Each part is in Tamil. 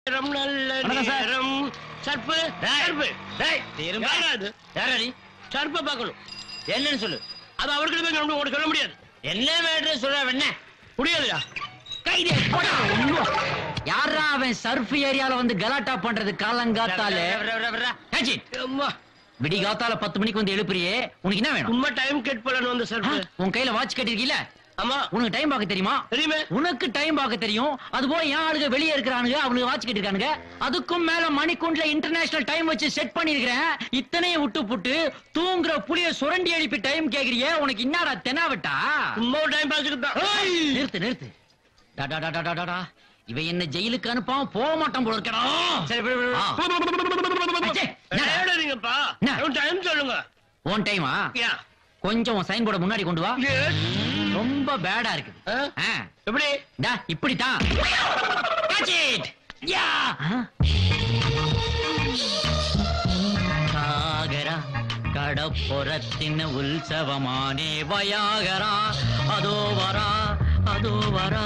நேரம் நல்ல வணக்கம் சார். நேரம் சர்ப்பு சர்ப்பு டேய் திரும்ப. யாரா அது யாரா நீ சர்ப்பை பார்க்கணும் என்னன்னு சொல்லு அது அவர்கிட்ட தான் சொல்ல உனக்கு சொல்ல முடியாது என்ன மேட்ரு சொல்ற என்ன முடியாதுயா கைது யாரா அவன் சர்ஃப் ஏரியால வந்து கலாட்டா பண்றது காலங்காத்தால ஏச்சி, அம்மா விடி காத்தால பத்து மணிக்கு வந்து எழுப்புறியே உனக்கு என்ன வேணும் சும்மா டைம் கெட் பண்ணணும் அந்த ஆ, சர்ப்பு உன் கையில வாட்ச் கட்டிருக்கீல ஆமா உனக்கு டைம் பார்க்க தெரியுமா தெரியுமே உனக்கு டைம் பார்க்க தெரியும் அது போல என் ஆளுங்க வெளியே இருக்கிறானுங்க அவனுக்கு வாட்ச் கட்டிருக்கானுங்க அதுக்கும் மேல மணிக்குண்டுல இன்டர்நேஷனல் டைம் வச்சு செட் பண்ணிருக்கிறேன் இத்தனையும் விட்டு புட்டு தூங்குற புளிய சுரண்டி எழுப்பி டைம் கேக்குறியே உனக்கு என்னடா தெனாவட்டா சும்மா டைம் பாஸுக்கு தான் நிறுத்து நிறுத்து டா, டா, டா, டா, டா, டா, டா. இவன் என்ன ஜெயிலுக்கு அனுப்பாம போக மாட்டான் போல இருக்கடா சரி விடு, விடு, ஆ. விடு. அச்சே, என்னடா? தேடாதீங்கப்பா என்ன? டைம் சொல்லுங்க உன் டைமா யா கொஞ்சம் உன் சைன் போர்ட முன்னாடி கொண்டு வா Yes. ரொம்ப பேடா இருக்கு ஆ? ஆ. எப்படி டா இப்படித்தான் Catch it! யா! சாகரா கடப்புறத்தின் உற்சவமானே வயாகரா அதோ வரா அதோ வரா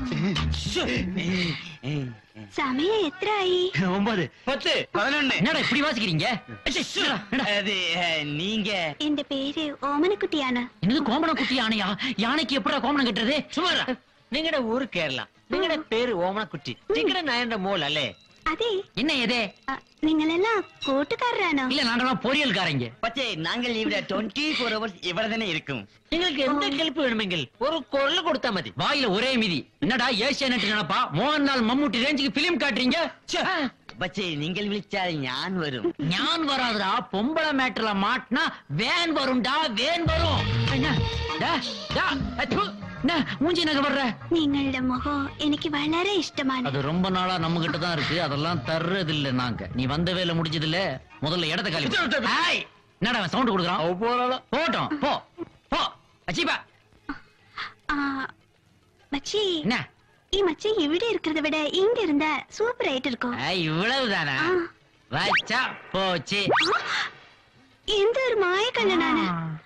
സമയം എത്രയായി ஒன்பது பத்து பதினொன்னு என்னடா இப்படி வாசிக்கிறீங்க ச்சே, என்னடா, என்னடா? அது அஹ், நீங்க എന്റെ പേര് ഓമനക്കുട്ടിയാണ് என்னது கோமணம் குட்டி யானையா யானைக்கு எப்படா கோமணம் கட்டுறது சுமாரா നിങ്ങളുടെ ഊര് കേരള നിങ്ങളുടെ പേര് ഓമനക്കുട്ടി നിങ്ങളുടെ നയന്റെ മോൾ അല്ലേ അതെ என்ன எதே അ, നിങ്ങളെല്ലാം കൂട്ടുകാരാണോ இல்ல நாங்கெல்லாம் பொரியல்காரங்க പക്ഷേ ഞങ്ങൾ ഇവിടെ ട്വന്റി ഫോർ അവേഴ്സ് ഇവിടെ തന്നെ ഇരിക്കും നിങ്ങൾക്ക് എന്ത് ഹെൽപ്പ് വേണമെങ്കിൽ ഒരു കൊള്ള കൊടുത്താൽ മതി வாயில ஒரே மிதி என்னடா ஏசியானட் நினைப்பா மோகன்லால் மம்முட்டி ரேஞ்சுக்கு பிலிம் காட்டுறீங்க ச்சே. പക്ഷേ നിങ്ങൾ വിളിച്ചാൽ ഞാൻ വരും ஞான் வராதுடா பொம்பளை மேட்டர்ல மாட்டினா வேன் வரும்டா வேன் வரும் என்ன டா, டா, அச்சு. என்ன மூஞ்சி நகை வர்ற നിങ്ങളുടെ മുഖം എനിക്ക് വളരെ ഇഷ്ടമാണ് அது ரொம்ப நாளா நம்ம கிட்ட தான் இருக்கு அதெல்லாம் தர்றது இல்ல நாங்க நீ வந்த வேலை முடிஞ்சது இல்ல முதல்ல இடத்த காலி பண்ணு. ஏய், என்னடா சவுண்ட் கொடுக்குறான் போட்டோம் போ போ அச்சிப்பா ആ, மச்சி என்ன ഈ மச்சி ഇവിടെ இருக்கிறத விட இங்க இருந்தா சூப்பர் ஆயிட்டு இருக்கும் ஏய், இவ்வளவுதானா ஆ. வச்சா போச்சு എന്ത് ഒരു മായക്കണ്ണനാണ്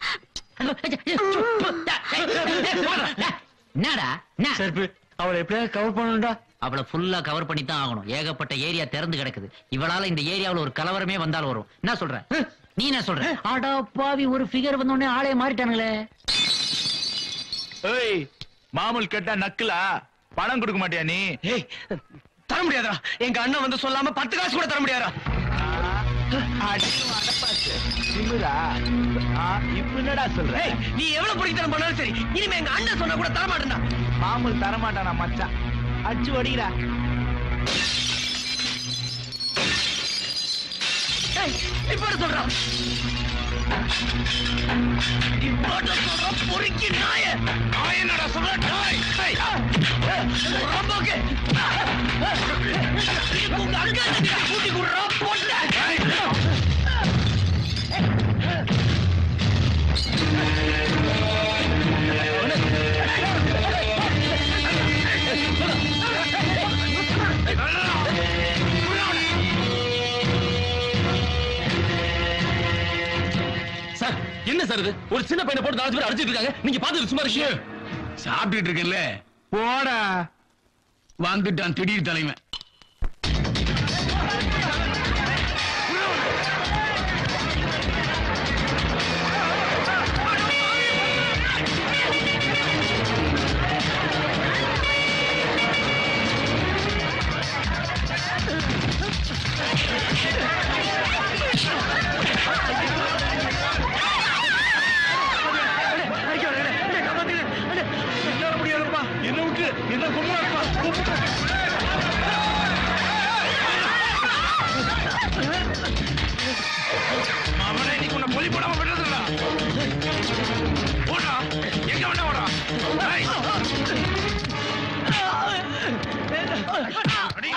என்னடா என்ன சர்ப்பு அவளை எப்படியாவது கவர் பண்ணணும்டா அவளை ஃபுல்லா கவர் பண்ணி தான் ஆகணும் ஏகப்பட்ட ஏரியா திறந்து கிடக்குது இவளால இந்த ஏரியாவுல ஒரு கலவரமே வந்தாலும் வரும் என்ன சொல்ற நீ என்ன சொல்ற ஆடா பாவி ஒரு ஃபிகர் வந்த உடனே ஆளே மாறிட்டானுங்களே ஏய் மாமூல் கேட்டா நக்கலா பணம் கொடுக்க மாட்டியா நீ ஏய் தர முடியாதா எங்க அண்ணன் வந்து சொல்லாம பத்து காசு கூட தர முடியாதா அடி அடப்பாச்சு. திமிரா? ஆ, இப்ப என்னடா சொல்ற ஏய் நீ எவ்வளவு பிடித்தனம் பண்ணாலும் சரி இனிமே எங்க அண்ணன் சொன்னா கூட தர மாட்டேன்டா மாமூல் தரமாட்டானா மச்சான் அடிச்சு ஒடிக்கிறா ஏய் இப்ப சொல்றான் இப்போட சொல்றான் பொறுக்கி நாய நாய என்னடா சொல்ற நாய் ஏய், ஆ, ஆ, ரொம்போக்கு. உங்க அங்க கூட்டி குடுறா போட்ட சார் என்ன சார் இது ஒரு சின்ன பையனை போட்டு நாலு பேர் அடிச்சிட்டு இருக்காங்க நீங்க பாத்துட்டு சும்மா இருக்கீங்க சாப்பிட்டுட்டு இருக்கேன்ல போடா வந்துட்டான் திடீர் தலைவன் என்ன விட்டு என்ன கொண்டாடுப்பா அவனை இன்னைக்கு உன்னை பொலி போடாம விடுறதுடா போடா எங்க வேணா ஓடா ஏய். அடி.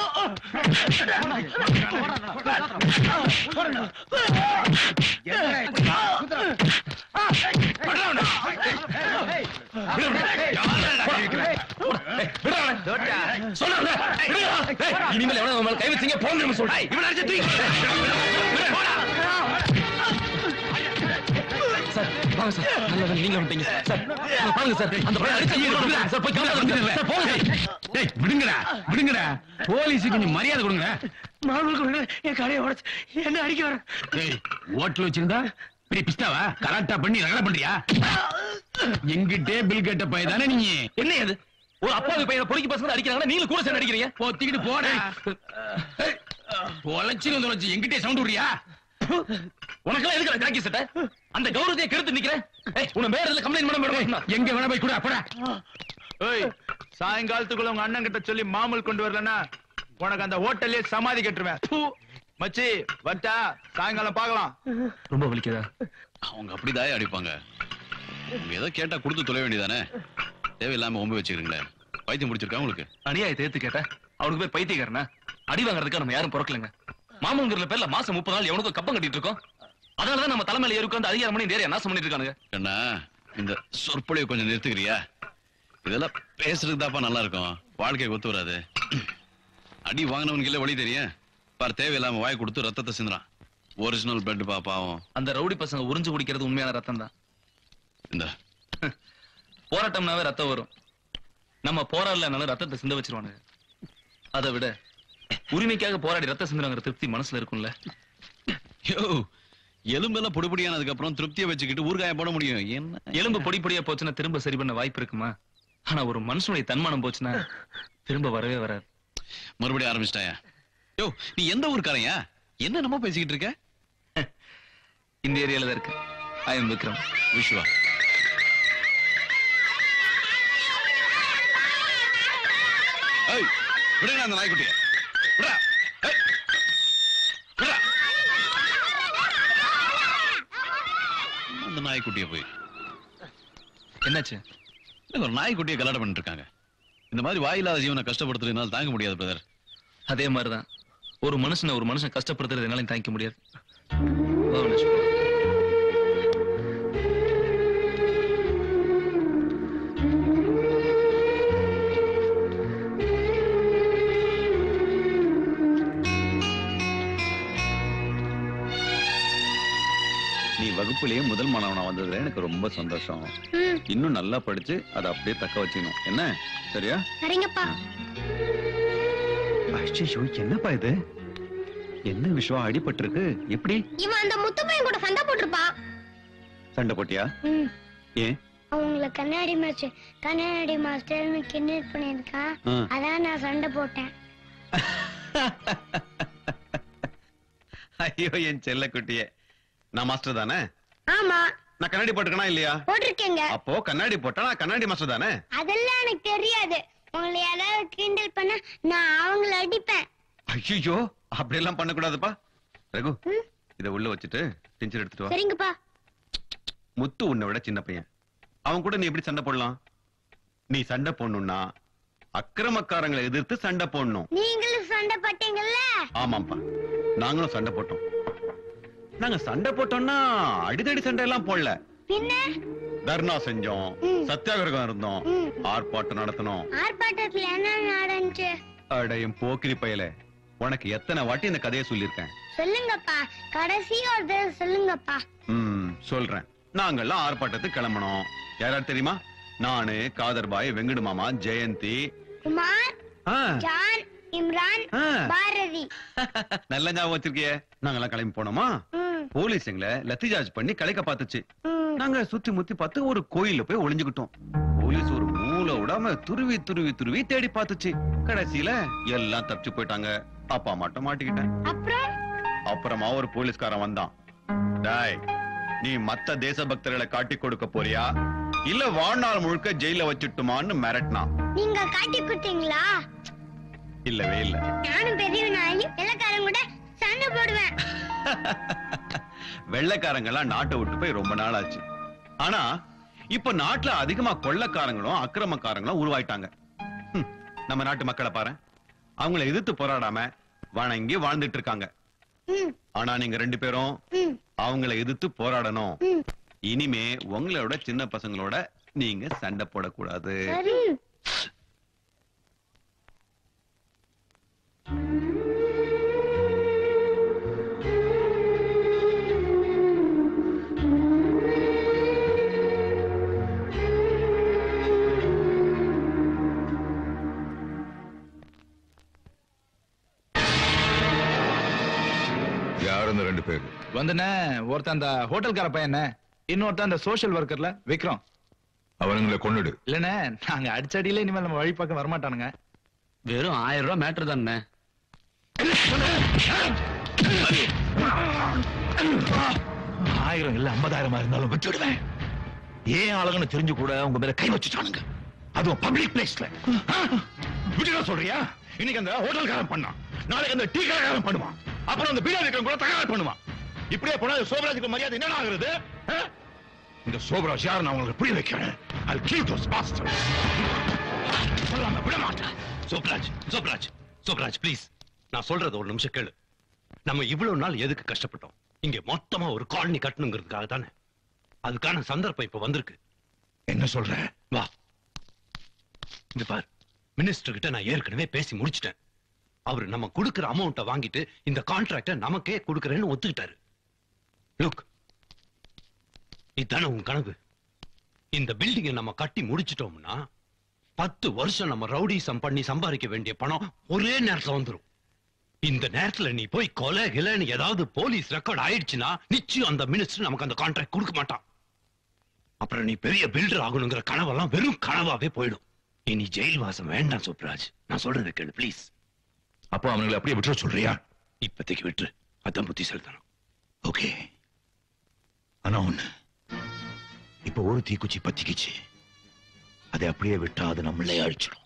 விடுடா அவனை. விடு, விடு. யாருடா இருக்கிற? விடுடா அவனை. சொல்லுடா, விடுடா. ஏய், இனிமேல் எவனா உன் மேல கை வச்சீங்க போன்னு சொல்றேன் இவனை அடிச்சு தூக்கி போடா. சார் வாங்க சார் நல்ல வேலை நீங்க வந்துட்டீங்க சார் வாங்க சார் அந்த பையன் அடிச்சு சார் போய் காப்பாத்து சார் போங்க சார் டேய் விடுங்கடா விடுங்கடா போலீஸுக்கு கொஞ்சம் மரியாதை கொடுங்க மாமூல் கொண்டு என் கடையை உடைச்சு என்ன அடிக்க வர டேய் ஹோட்டல் வச்சிருந்தா பெரிய பிஸ்தாவா கராட்டா பண்ணி ரகலை பண்றியா எங்கிட்டே பில் கேட்ட பைய தானே நீங்க என்ன இது ஒரு அப்பாவி பையனை பொறுக்கி பசங்க அடிக்கிறாங்கன்னா நீங்களும் கூட சேர்ந்து அடிக்கிறீங்க பொத்திக்கிட்டு போடா தொலைச்சிரும் தொலைச்சு எங்கிட்டே சவுண்ட் விடுறியா உனக்கெல்லாம் எதுக்குற ஜாக்கி சட்டை அந்த கௌரவத்தை கெடுத்து நிக்கிறேன் ஏய், உன்னை வேற இதுல கம்ப்ளைண்ட் பண்ண மேடம் எங்க வேணா போய் கூட போடா ஏய் சாயங்காலத்துக்குள்ள உங்க அண்ணன் கிட்ட சொல்லி மாமூல் கொண்டு வரலன்னா உனக்கு அந்த ஹோட்டல்லே சமாதி கட்டுருவேன் பூ. மச்சி வந்தா சாயங்காலம் பார்க்கலாம் ரொம்ப வலிக்குதா அவங்க அப்படிதான் அடிப்பாங்க உங்க ஏதோ கேட்டா கொடுத்து தொலை வேண்டியதானே தேவையில்லாம ஒம்பு வச்சுக்கிறீங்களே பைத்தியம் முடிச்சிருக்கா உங்களுக்கு அநியாயத்தை ஏத்து கேட்ட அவனுக்கு போய் பைத்தியக்காரனா அடி வாங்குறதுக்கு நம்ம யாரும் பிறக்கலங்க மாமங்கிற பேர்ல மாசம் முப்பது நாள் எவனுக்கும் கப்பம் கட்டிட்டு இருக்கோம் அதனாலதான் நம்ம தலைமையில ஏறி உட்கார்ந்து அதிகாரம் பண்ணி நேரம் நாசம் பண்ணிட்டு இருக்கானுங்க என்ன இந்த சொற்பொழிவை கொஞ்சம் நிறுத்துக்கிறியா இதெல்லாம் பேசுறதுக்கு தாப்பா நல்லா இருக்கும் வாழ்க்கைக்கு ஒத்து வராது அடி வாங்கினவனுக்கு இல்ல வழி தெரியும் பார் தேவையில்லாம வாய் கொடுத்து ரத்தத்தை சிந்துறான் ஒரிஜினல் பிளட் பா பாவம் அந்த ரவுடி பசங்க உறிஞ்சு குடிக்கிறது உண்மையான ரத்தம் தான் இந்த போராட்டம்னாவே ரத்தம் வரும் நம்ம போராடலனாலும் ரத்தத்தை சிந்த வச்சிருவானுங்க அதை விட உரிமைக்காக போராடி ரத்தம் சிந்துறாங்கிற திருப்தி மனசுல இருக்கும்ல யோ எலும்பெல்லாம் பொடி பொடியானதுக்கு அப்புறம் திருப்தியை வச்சுக்கிட்டு ஊறுகாய போட முடியும் என்ன எலும்பு பொடி பொடியா போச்சுன்னா திரும்ப சரி பண்ண வாய்ப்பு இருக்குமா ஆனா ஒரு மனுஷனுடைய தன்மானம் போச்சுன்னா திரும்ப வரவே வராது மறுபடியும் ஆரம்பிச்சிட்டாயா யோ நீ எந்த ஊருக்காரையா என்ன நம்ம பேசிக்கிட்டு இருக்க இந்த ஏரியால தான் இருக்கு ஐ எம் விக்ரம் விஸ்வா ஏய் விடுங்க அந்த நாய்க்குட்டிய விடுறா ஏய், விடுறா அந்த நாய்க்குட்டிய போய் என்னாச்சு இல்ல, ஒரு நாய்க்குட்டியை கலாட்டம் பண்ணிட்டு இருக்காங்க இந்த மாதிரி வாயில்லாத ஜீவனை கஷ்டப்படுத்துறது என்னால தாங்க முடியாது பிரதர் அதே மாதிரிதான் ஒரு மனுஷனை ஒரு மனுஷன் கஷ்டப்படுத்துறது என்னாலையும் தாங்கிக்க முடியாது வா, வினோஷ், போலாம். நீ வகுப்புலயே முதல் மாணவனா வந்ததுல எனக்கு ரொம்ப சந்தோஷம் ம் இன்னும் நல்லா படிச்சு அதை அப்படியே தக்க வச்சுக்கணும் என்ன சரியா சரிங்கப்பா ஐயோ என்னப்பா இது என்ன விஷயம் அடிபட்டிருக்கு எப்படி இவன் அந்த முத்து பையன் கூட சண்டை போட்டிருப்பான் சண்டை போட்டியா ம் ஏன் அவங்கள கண்ணாடி மாஸ்டர் கண்ணாடி மாஸ்டர்னு கிண்டல் பண்ணியிருக்கான் ஆ. அதான் நான் சண்டை போட்டேன் ஐயோ என் செல்ல குட்டியே நான் மாஸ்டர் தானே ஆமா நான் கண்ணாடி போட்டுக்கனா இல்லையா போட்டிருக்கேங்க அப்போ கண்ணாடி போட்டா நான் கண்ணாடி மாஸ்டர் தானே அதெல்லாம் எனக்கு தெரியாது உங்களை யாராவது கிண்டல் பண்ண நான் அவங்கள அடிப்பேன் ஐயோ அப்படி எல்லாம் பண்ணக்கூடாதுப்பா ரகு ம். இத உள்ள வச்சுட்டு டென்ஷன் எடுத்துட்டு வா சரிங்கப்பா முத்து உன்னை விட சின்ன பையன் அவன் கூட நீ எப்படி சண்டை போடலாம் நீ சண்டை போடணும்னா அக்கிரமக்காரங்களை எதிர்த்து சண்டை போடணும் நீங்களும் சண்டை போட்டீங்கல்ல ஆமாப்பா நாங்களும் சண்டை போட்டோம் நாங்க சண்டை போட்டோம்னா அடிதடி சண்டை எல்லாம் போடல பின்ன தர்ணா செஞ்சோம் ம். சத்தியாகிரகம் இருந்தோம் ம். ஆர்ப்பாட்டம் நடத்தணும் ஆர்ப்பாட்டத்துல என்ன நடந்துச்சு அடையும் போக்கிரி பயல உனக்கு எத்தனை வாட்டி இந்த கதையை சொல்லியிருக்கேன் சொல்லுங்கப்பா கடைசி ஒரு தடவை சொல்லுங்கப்பா ம் சொல்றேன் நாங்கெல்லாம் ஆர்ப்பாட்டத்துக்கு கிளம்பணும் யாராவது தெரியுமா நானு காதர்பாய் வெங்கடு மாமா ஜெயந்தி குமார் ஆ, ஜான் இம்ரான் ஆ. பாரதி நல்ல ஞாபகம் வச்சிருக்கியே நாங்கெல்லாம் கிளம்பி போனோமா ம், போலீஸ் எங்களை லத்தி சார்ஜ் பண்ணி கலைக்க பார்த்துச்சு ம். நாங்க சுத்தி முத்தி பார்த்து ஒரு கோயில்ல போய் ஒளிஞ்சுக்கிட்டோம் போலீஸ் ஒரு மூளை விடாம துருவி துருவி துருவி தேடி பார்த்துச்சு கடைசியில எல்லாம் தப்பிச்சு போயிட்டாங்க அப்பா மட்டும் மாட்டிக்கிட்டேன் அப்புறம் அப்புறமா ஒரு போலீஸ்காரன் வந்தான் டேய் நீ மத்த தேசபக்தர்களை காட்டி கொடுக்க போறியா இல்ல வாழ்நாள் முழுக்க ஜெயில வச்சுட்டுமான்னு மிரட்டினான் நீங்க காட்டி கொடுத்தீங்களா இல்லவே இல்ல நானும் பெரியவனாயி வெள்ளக்காரன் கூட சண்டை போடுவேன் வெள்ளைக்காரங்க எல்லாம் நாட்டை விட்டு போய் ரொம்ப நாள் ஆச்சு ஆனா இப்ப நாட்டுல அதிகமா கொள்ளக்காரங்களும் அக்கிரமக்காரங்களும் உருவாயிட்டாங்க ஹம், நம்ம நாட்டு மக்களை பாரு அவங்கள எதிர்த்து போராடாம வணங்கி வாழ்ந்துட்டு இருக்காங்க ம், ஆனா நீங்க ரெண்டு பேரும் ம், அவங்கள எதிர்த்து போராடணும் ம். இனிமே உங்களோட சின்ன பசங்களோட நீங்க சண்டை போடக்கூடாது சரி இந்த ரெண்டு பேரு வந்துண்ணே ஒருத்தன் அந்த ஹோட்டல்கார பையன் இன்னொருத்தன் அந்த சோஷியல் ஒர்க்கர்ல விக்ரம் அவனுங்களை கொன்னுடு இல்லண்ணே நாங்க அடிச்சடியில இனிமேல் நம்ம வழி பக்கம் வரமாட்டானுங்க வெறும் ஆயிரம் ரூபாய் மேட்டர் தானே ஆயிரம் இல்ல ஐம்பதாயிரமா இருந்தாலும் விட்டுடுவேன் ஏன் ஆளுங்கன்னு தெரிஞ்சு கூட உங்க மேல கை வச்சுட்டானுங்க அதுவும் பப்ளிக் பிளேஸ்ல விட்டுட சொல்றியா இன்னைக்கு அந்த ஹோட்டல்காரன் பண்ணான் நாளைக்கு அந்த டீ கடைக்காரன் பண்ணுவான் அப்புறம் அந்த பீடா விக்ரம் கூட தகவல் பண்ணுவான் இப்படியே போனா இந்த சோபராஜுக்கு மரியாதை என்ன ஆகுறது ஆ? இந்த சோபராஜ் யார் நான் உங்களுக்கு புரிய வைக்கிறேன் I'll kill those bastards. சொல்லாம விட மாட்டேன் சோப்ராஜ் சோப்ராஜ் சோப்ராஜ் ப்ளீஸ் நான் சொல்றது ஒரு நிமிஷம் கேளு நம்ம இவ்வளவு நாள் எதுக்கு கஷ்டப்பட்டோம் இங்க மொத்தமா ஒரு காலனி கட்டணுங்கிறதுக்காக தானே அதுக்கான சந்தர்ப்பம் இப்ப வந்திருக்கு என்ன சொல்ற வா இந்த பார் மினிஸ்டர் கிட்ட நான் ஏற்கனவே பேசி முடிச்சிட்டேன் அவர் நம்ம கொடுக்கிற அமௌண்ட்டை வாங்கிட்டு இந்த கான்ட்ராக்ட நமக்கே கொடுக்கறேன்னு ஒத்துக்கிட்டாரு லுக் இதானே உன் கனவு இந்த பில்டிங்கை நம்ம கட்டி முடிச்சிட்டோம்னா பத்து வருஷம் நம்ம ரவுடிசம் பண்ணி சம்பாதிக்க வேண்டிய பணம் ஒரே நேரத்துல வந்துரும் இந்த நேரத்துல நீ போய் கொலை கிலைன்னு ஏதாவது போலீஸ் ரெக்கார்ட் ஆயிடுச்சுன்னா நிச்சயம் அந்த மினிஸ்டர் நமக்கு அந்த கான்ட்ராக்ட் கொடுக்க மாட்டான் அப்புறம் நீ பெரிய பில்டர் ஆகணுங்கிற கனவெல்லாம் வெறும் கனவாவே போயிடும் இனி ஜெயில் வாசம் வேண்டாம் சுப்ராஜ் நான் சொல்றதை கேளு ப்ளீஸ் அப்போ அவனுங்களை அப்படியே விட்டுற சொல்றியா இப்போதைக்கு விட்டுரு அதான் புத்தி செலுத்தணும் ஓகே ஆனா ஒண்ணு இப்ப ஒரு தீக்குச்சி பத்திக்கிச்சு அதை அப்படியே விட்டா அது நம்மளே அழிச்சிடும்